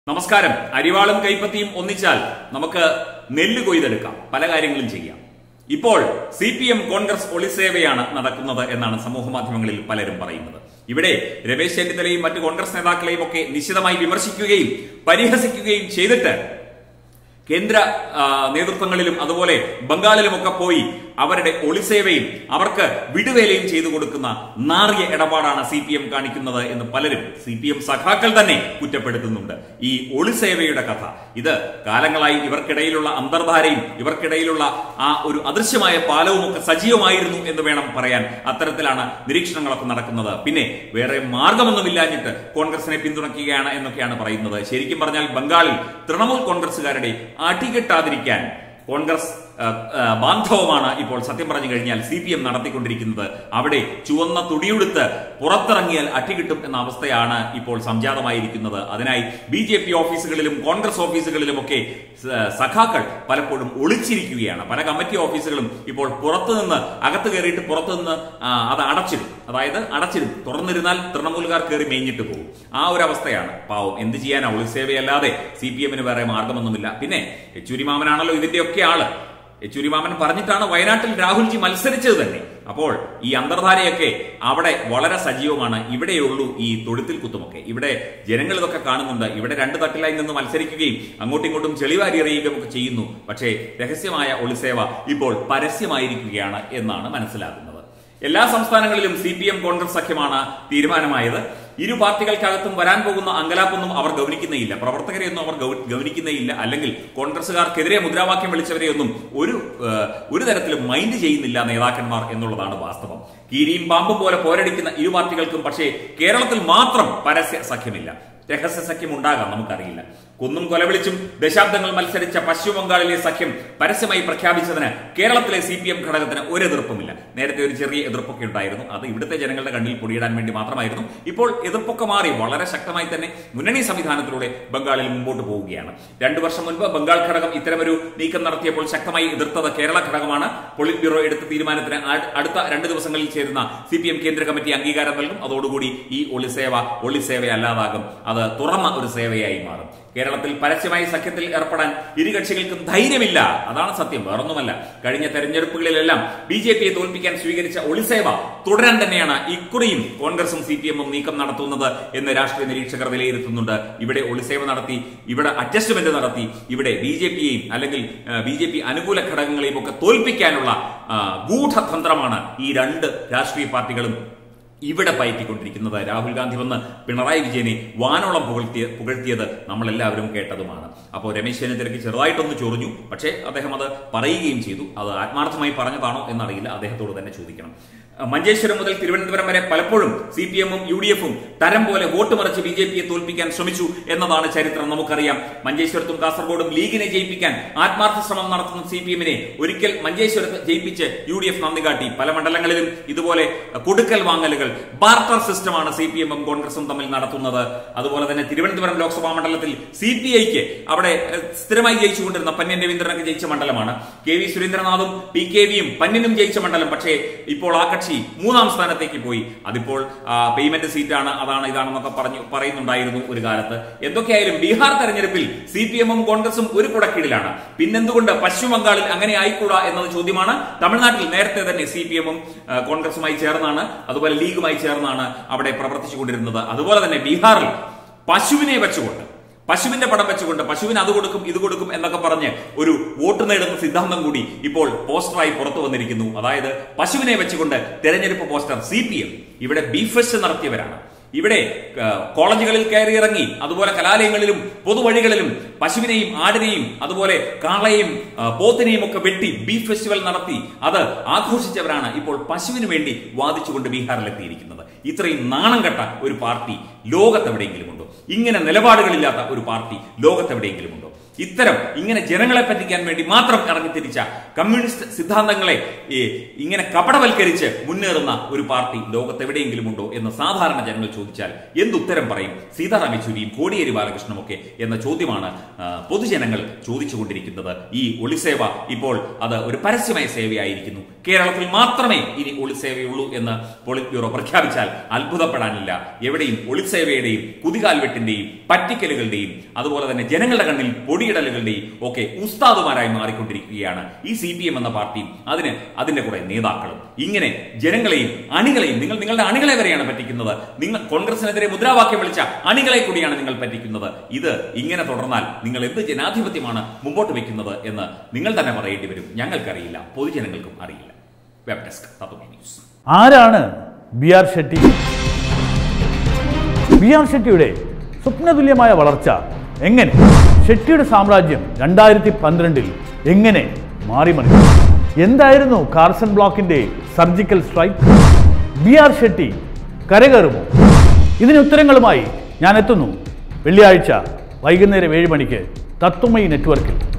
നമസ്കാരം അരിവാളും കൈപ്പത്തിയും ഒന്നിച്ചാൽ നമുക്ക് നെല്ല് കൊയ്തെടുക്കാം പല കാര്യങ്ങളും ചെയ്യാം ഇപ്പോൾ സി പി എം കോൺഗ്രസ് ഒളിസേവയാണ് നടക്കുന്നത് എന്നാണ് സമൂഹ മാധ്യമങ്ങളിൽ പലരും പറയുന്നത് ഇവിടെ രമേശ് ചെന്നിത്തലയും മറ്റ് കോൺഗ്രസ് നേതാക്കളെയും ഒക്കെ നിശിതമായി വിമർശിക്കുകയും പരിഹസിക്കുകയും ചെയ്തിട്ട് കേന്ദ്ര ആ, നേതൃത്വങ്ങളിലും അതുപോലെ ബംഗാളിലുമൊക്കെ പോയി അവരുടെ ഒളിസേവയും അവർക്ക് വിടുവേലയും ചെയ്തു കൊടുക്കുന്ന നാറിയ ഇടപാടാണ് സി പി എം കാണിക്കുന്നത് എന്ന് പലരും സി പി എം സഖാക്കൾ തന്നെ കുറ്റപ്പെടുത്തുന്നുണ്ട് ഈ ഒളിസേവയുടെ കഥ ഇത് കാലങ്ങളായി ഇവർക്കിടയിലുള്ള അന്തർധാരയും ഇവർക്കിടയിലുള്ള ആ ഒരു അദൃശ്യമായ പാലവും ഒക്കെ സജീവമായിരുന്നു എന്ന് വേണം പറയാൻ അത്തരത്തിലാണ് നിരീക്ഷണങ്ങളൊക്കെ നടക്കുന്നത് പിന്നെ വേറെ മാർഗമൊന്നുമില്ലാഞ്ഞിട്ട് കോൺഗ്രസിനെ പിന്തുണയ്ക്കുകയാണ് എന്നൊക്കെയാണ് പറയുന്നത് ശരിക്കും പറഞ്ഞാൽ ബംഗാളിൽ തൃണമൂൽ കോൺഗ്രസുകാരുടെ അടികെട്ടാതിരിക്കാൻ കോൺഗ്രസ് ആ, ആ, ബാന്ധവമാണ് ഇപ്പോൾ സത്യം പറഞ്ഞു കഴിഞ്ഞാൽ സി പി എം നടത്തിക്കൊണ്ടിരിക്കുന്നത് അവിടെ ചുവന്ന തുടിയുടുത്ത് പുറത്തിറങ്ങിയാൽ അട്ടികിട്ടും എന്ന അവസ്ഥയാണ് ഇപ്പോൾ സംജാതമായിരിക്കുന്നത് അതിനായി ബി ജെ പി ഓഫീസുകളിലും കോൺഗ്രസ് ഓഫീസുകളിലുമൊക്കെ സ- സഖാക്കൾ പലപ്പോഴും ഒളിച്ചിരിക്കുകയാണ് പല കമ്മിറ്റി ഓഫീസുകളും ഇപ്പോൾ പുറത്തുനിന്ന് അകത്ത് കയറിയിട്ട് പുറത്തുനിന്ന് ആ, അത് അടച്ചിടും അതായത് അടച്ചിടും തുറന്നിരുന്നാൽ തൃണമൂലുകാർ കയറി മേഞ്ഞിട്ട് പോകും ആ ഒരു അവസ്ഥയാണ് പാവം എന്ത് ചെയ്യാനാ ഒളിസേവയല്ലാതെ സി പി എമ്മിന് വേറെ മാർഗമൊന്നുമില്ല പിന്നെ യെച്ചൂരി മാമനാണല്ലോ ഇതിന്റെയൊക്കെ ആള് യെച്ചൂരി മാമൻ പറഞ്ഞിട്ടാണ് വയനാട്ടിൽ രാഹുൽജി മത്സരിച്ചത് തന്നെ അപ്പോൾ ഈ അന്തർധാരയൊക്കെ അവിടെ വളരെ സജീവമാണ് ഇവിടെയുള്ളൂ ഈ തൊഴുത്തിൽ കുത്തുമൊക്കെ ഇവിടെ ജനങ്ങൾ ഇതൊക്കെ കാണുന്നുണ്ട് ഇവിടെ രണ്ട് തട്ടിലായി നിന്ന് മത്സരിക്കുകയും അങ്ങോട്ടും ഇങ്ങോട്ടും ചെളിവാരി എറിയുകയും ഒക്കെ ചെയ്യുന്നു പക്ഷേ രഹസ്യമായ ഒളിസേവ ഇപ്പോൾ പരസ്യമായിരിക്കുകയാണ് എന്നാണ് മനസ്സിലാക്കുന്നത് എല്ലാ സംസ്ഥാനങ്ങളിലും സി പി എം കോൺഗ്രസ് സഖ്യമാണ് തീരുമാനമായത് ഇരു പാർട്ടികൾക്കകത്തും വരാൻ പോകുന്ന അങ്കലാപ്പൊന്നും അവർ ഗൗനിക്കുന്നേയില്ല പ്രവർത്തകരെയൊന്നും അവർ ഗൗ- ഗൗനിക്കുന്നേയില്ല അല്ലെങ്കിൽ കോൺഗ്രസുകാർക്കെതിരെ മുദ്രാവാക്യം വിളിച്ചവരെയൊന്നും ഒരു ഏഹ്, ഒരു തരത്തിലും മൈൻഡ് ചെയ്യുന്നില്ല നേതാക്കന്മാർ എന്നുള്ളതാണ് വാസ്തവം കീരിയും പാമ്പും പോലെ പോരടിക്കുന്ന ഇരു പാർട്ടികൾക്കും പക്ഷേ കേരളത്തിൽ മാത്രം പരസ്യ സഖ്യമില്ല രഹസ്യ സഖ്യം ഉണ്ടാകാം നമുക്കറിയില്ല കുന്നും കൊലവിളിച്ചും ദശാബ്ദങ്ങൾ മത്സരിച്ച പശ്ചിമ ബംഗാളിലെ സഖ്യം പരസ്യമായി പ്രഖ്യാപിച്ചതിന് കേരളത്തിലെ സി പി എം ഘടകത്തിന് ഒരു എതിർപ്പുമില്ല നേരത്തെ ഒരു ചെറിയ എതിർപ്പൊക്കെ ഉണ്ടായിരുന്നു അത് ഇവിടുത്തെ ജനങ്ങളുടെ കണ്ണിൽ പൊടിയിടാൻ വേണ്ടി മാത്രമായിരുന്നു ഇപ്പോൾ എതിർപ്പൊക്കെ മാറി വളരെ ശക്തമായി തന്നെ മുന്നണി സംവിധാനത്തിലൂടെ ബംഗാളിൽ മുമ്പോട്ട് പോവുകയാണ് രണ്ടു വർഷം മുൻപ് ബംഗാൾ ഘടകം ഇത്തരമൊരു നീക്കം നടത്തിയപ്പോൾ ശക്തമായി എതിർത്തത് കേരള ഘടകമാണ് പൊളിറ്റ് ബ്യൂറോ എടുത്ത തീരുമാനത്തിന് അ- അടുത്ത രണ്ട് ദിവസങ്ങളിൽ ചേരുന്ന സി പി എം കേന്ദ്ര കമ്മിറ്റി അംഗീകാരം നൽകും അതോടുകൂടി ഈ ഒളിസേവ ഒളിസേവ അല്ലാതാകും അത് തുറന്ന ഒരു സേവയായി മാറും കേരളത്തിൽ പരസ്യമായി സഖ്യത്തിൽ ഏർപ്പെടാൻ ഇരു കക്ഷികൾക്കും ധൈര്യമില്ല അതാണ് സത്യം വേറൊന്നുമല്ല കഴിഞ്ഞ തെരഞ്ഞെടുപ്പുകളിലെല്ലാം ബി ജെ പിയെ തോൽപ്പിക്കാൻ സ്വീകരിച്ച ഒളിസേവ തുടരാൻ തന്നെയാണ് ഇക്കുറിയും കോൺഗ്രസും സി പി എമ്മും നീക്കം നടത്തുന്നത് എന്ന് രാഷ്ട്രീയ നിരീക്ഷകർ വിലയിരുത്തുന്നുണ്ട് ഇവിടെ ഒളിസേവ നടത്തി ഇവിടെ അഡ്ജസ്റ്റ്മെന്റ് നടത്തി ഇവിടെ ബി ജെ പിയെയും അല്ലെങ്കിൽ ബി ജെ പി അനുകൂല ഘടകങ്ങളെയും ഒക്കെ തോൽപ്പിക്കാനുള്ള ആ, ഗൂഢതന്ത്രമാണ് ഈ രണ്ട് രാഷ്ട്രീയ പാർട്ടികളും ഇവിടെ പയറ്റിക്കൊണ്ടിരിക്കുന്നത് രാഹുൽ ഗാന്ധി വന്ന് പിണറായി വിജയനെ വാനോളം പുകഴ്ത്തിയ പുകഴ്ത്തിയത് നമ്മളെല്ലാവരും കേട്ടതുമാണ് അപ്പോൾ രമേശ് ചെന്നിത്തലയ്ക്ക് ചെറുതായിട്ടൊന്ന് ചൊറിഞ്ഞു പക്ഷേ അദ്ദേഹം അത് പറയുകയും ചെയ്തു അത് ആത്മാർത്ഥമായി പറഞ്ഞതാണോ എന്നറിയില്ല അദ്ദേഹത്തോട് തന്നെ ചോദിക്കണം മഞ്ചേശ്വരം മുതൽ തിരുവനന്തപുരം വരെ പലപ്പോഴും സി പി എമ്മും യു ഡി എഫും തരം പോലെ വോട്ട് മറിച്ച് ബി ജെ പിയെ തോൽപ്പിക്കാൻ ശ്രമിച്ചു എന്നതാണ് ചരിത്രം നമുക്കറിയാം മഞ്ചേശ്വരത്തും കാസർഗോഡും ലീഗിനെ ജയിപ്പിക്കാൻ ആത്മാർത്ഥ ശ്രമം നടത്തുന്ന സി പി എമ്മിനെ ഒരിക്കൽ മഞ്ചേശ്വരത്ത് ജയിപ്പിച്ച് യു ഡി എഫ് നന്ദി കാട്ടി പല മണ്ഡലങ്ങളിലും ഇതുപോലെ കൊടുക്കൽ വാങ്ങലുകൾ ബാർട്ടർ സിസ്റ്റമാണ് സി പി എമ്മും കോൺഗ്രസും തമ്മിൽ നടത്തുന്നത് അതുപോലെ തന്നെ തിരുവനന്തപുരം ലോക്സഭാ മണ്ഡലത്തിൽ സി പി ഐക്ക് അവിടെ ഏഹ്, സ്ഥിരമായി ജയിച്ചുകൊണ്ടിരുന്ന പന്യൻ രവീന്ദ്രനൊക്കെ ജയിച്ച മണ്ഡലമാണ് കെ വി സുരേന്ദ്രനാഥും പി കെ വിയും പന്യനും ജയിച്ച മണ്ഡലം പക്ഷേ ഇപ്പോൾ ആ കക്ഷി മൂന്നാം സ്ഥാനത്തേക്ക് പോയി അതിപ്പോൾ പേയ്മെന്റ് സീറ്റാണ് അതാണ് ഇതാണെന്നൊക്കെ പറഞ്ഞു പറയുന്നുണ്ടായിരുന്നു ഒരു കാലത്ത് എന്തൊക്കെയായാലും ബീഹാർ തെരഞ്ഞെടുപ്പിൽ സി പി എമ്മും കോൺഗ്രസും ഒരു കുടക്കീഴിലാണ് പിന്നെന്തുകൊണ്ട് പശ്ചിമ ബംഗാളിൽ അങ്ങനെ ആയിക്കൂടാ എന്നത് ചോദ്യമാണ് തമിഴ്നാട്ടിൽ നേരത്തെ തന്നെ സി പി എമ്മും കോൺഗ്രസുമായി ചേർന്നാണ് അതുപോലെ ലീഗുമായി ചേർന്നാണ് അവിടെ പ്രവർത്തിച്ചുകൊണ്ടിരുന്നത് അതുപോലെ തന്നെ ബീഹാറിൽ പശുവിനെ വെച്ചുകൊണ്ട് പശുവിന്റെ പടം വെച്ചുകൊണ്ട് പശുവിന് അത് കൊടുക്കും ഇത് കൊടുക്കും എന്നൊക്കെ പറഞ്ഞ് ഒരു വോട്ട് നേടുന്ന സിദ്ധാന്തം കൂടി ഇപ്പോൾ പോസ്റ്ററായി പുറത്തു വന്നിരിക്കുന്നു അതായത് പശുവിനെ വെച്ചുകൊണ്ട് തെരഞ്ഞെടുപ്പ് പോസ്റ്റർ സി പി എം ഇവിടെ ബീഫസ്റ്റ് നടത്തിയവരാണ് ഇവിടെ ആ, കോളേജുകളിൽ കയറി ഇറങ്ങി അതുപോലെ കലാലയങ്ങളിലും പൊതുവഴികളിലും പശുവിനെയും ആടിനെയും അതുപോലെ കാളയെയും ആ, പോത്തിനെയും ഒക്കെ വെട്ടി ബീഫ് ഫെസ്റ്റിവൽ നടത്തി അത് ആഘോഷിച്ചവരാണ് ഇപ്പോൾ പശുവിന് വേണ്ടി വാദിച്ചുകൊണ്ട് ബീഹാറിലെത്തിയിരിക്കുന്നത് ഇത്രയും നാണം കെട്ട ഒരു പാർട്ടി ലോകത്തെവിടെയെങ്കിലും ഉണ്ടോ ഇങ്ങനെ നിലപാടുകളില്ലാത്ത ഒരു പാർട്ടി ലോകത്തെവിടെയെങ്കിലും ഉണ്ടോ ഇത്തരം ഇങ്ങനെ ജനങ്ങളെ പറ്റിക്കാൻ വേണ്ടി മാത്രം ഇറങ്ങിത്തിരിച്ച കമ്മ്യൂണിസ്റ്റ് സിദ്ധാന്തങ്ങളെ ഈ, ഇങ്ങനെ കപടവൽക്കരിച്ച് മുന്നേറുന്ന ഒരു പാർട്ടി ലോകത്തെവിടെയെങ്കിലും ഉണ്ടോ എന്ന് സാധാരണ ജനങ്ങൾ ചോദിച്ചാൽ എന്തുത്തരം പറയും സീതാറാം യെച്ചൂരിയും കോടിയേരി ബാലകൃഷ്ണനും ഒക്കെ എന്ന ചോദ്യമാണ് ആ, പൊതുജനങ്ങൾ ചോദിച്ചുകൊണ്ടിരിക്കുന്നത് ഈ ഒളിസേവ ഇപ്പോൾ അത് ഒരു പരസ്യമായ സേവയായിരിക്കുന്നു കേരളത്തിൽ മാത്രമേ ഇനി ഒളിസേവയുള്ളൂ എന്ന് പോളിറ്റ് ബ്യൂറോ പ്രഖ്യാപിച്ചാൽ അത്ഭുതപ്പെടാനില്ല എവിടെയും ഒളിസേവയുടെയും കുതികാൽവെട്ടിന്റെയും പറ്റിക്കലുകളുടെയും അതുപോലെ തന്നെ ജനങ്ങളുടെ കണ്ണിൽ പൊടിയിടലുകളുടെയും ഒക്കെ ഉസ്താദുമാരായി മാറിക്കൊണ്ടിരിക്കുകയാണ് ഈ സി പി എം എന്ന പാർട്ടിയും അതിന് അതിന്റെ കുറെ നേതാക്കളും ഇങ്ങനെ ജനങ്ങളെയും അണികളെയും നിങ്ങൾ നിങ്ങളുടെ അണികളെ വരെയാണ് പറ്റിക്കുന്നത് നിങ്ങൾ കോൺഗ്രസിനെതിരെ മുദ്രാവാക്യം വിളിച്ച അണികളെ കൂടിയാണ് നിങ്ങൾ പറ്റിക്കുന്നത് ഇത് ഇങ്ങനെ തുടർന്നാൽ നിങ്ങൾ എന്ത് ജനാധിപത്യമാണ് മുമ്പോട്ട് വെക്കുന്നത് എന്ന് നിങ്ങൾ തന്നെ പറയേണ്ടി വരും ഞങ്ങൾക്കറിയില്ല പൊതുജനങ്ങൾക്കും അറിയില്ല വെബ് ഡെസ്ക് തത്വമേ ന്യൂസ് ആരാണ് B R Shetty B R ഷെട്ടിയുടെ സ്വപ്നതുല്യമായ വളർച്ച എങ്ങനെ ഷെട്ടിയുടെ സാമ്രാജ്യം രണ്ടായിരത്തി പന്ത്രണ്ടിൽ എങ്ങനെ മാറിമറിഞ്ഞു എന്തായിരുന്നു കാർസൺ ബ്ലോക്കിന്റെ surgical strike B R Shetty കരകയറുമോ ഇതിന് ഉത്തരങ്ങളുമായി ഞാൻ എത്തുന്നു വെള്ളിയാഴ്ച വൈകുന്നേരം ഏഴ് മണിക്ക് തത്വമയി നെറ്റ്വർക്കിൽ